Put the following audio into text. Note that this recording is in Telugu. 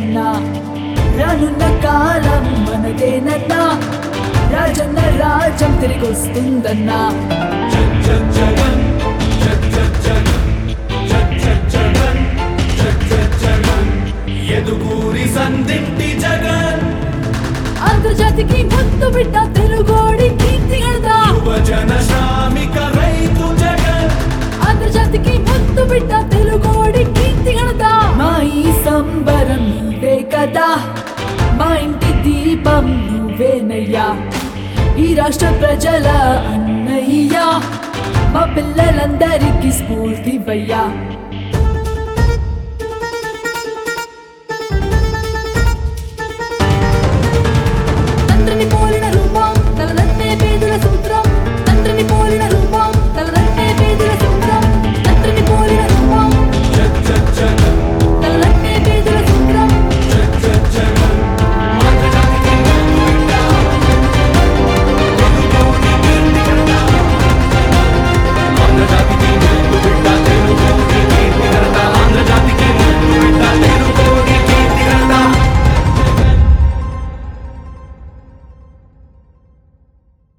జగనన్న రానున్న కాలం మనదేనన్నా రాజన్న రాజ్యం తిరిగొస్తుందన్నా ఎదుగూరి సందింటి జగన్ అంతర్జాతికి ముద్దు బిడ్డ తెలుగోడి కీర్తి గడదా యువజన శ్రామిక రైతు జగన్ అంతర్జాతికి ముద్దు బిడ్డ తెలుగోడి కీర్తి గడదా మా ఈ సంబరం నువ్వే కదా మా ఇంటి దీపం నువ్వేనయ్యా ఈ రాష్ట్ర ప్రజల అన్నయ్యా మా పిల్లలందరికీ స్ఫూర్తివయ్యా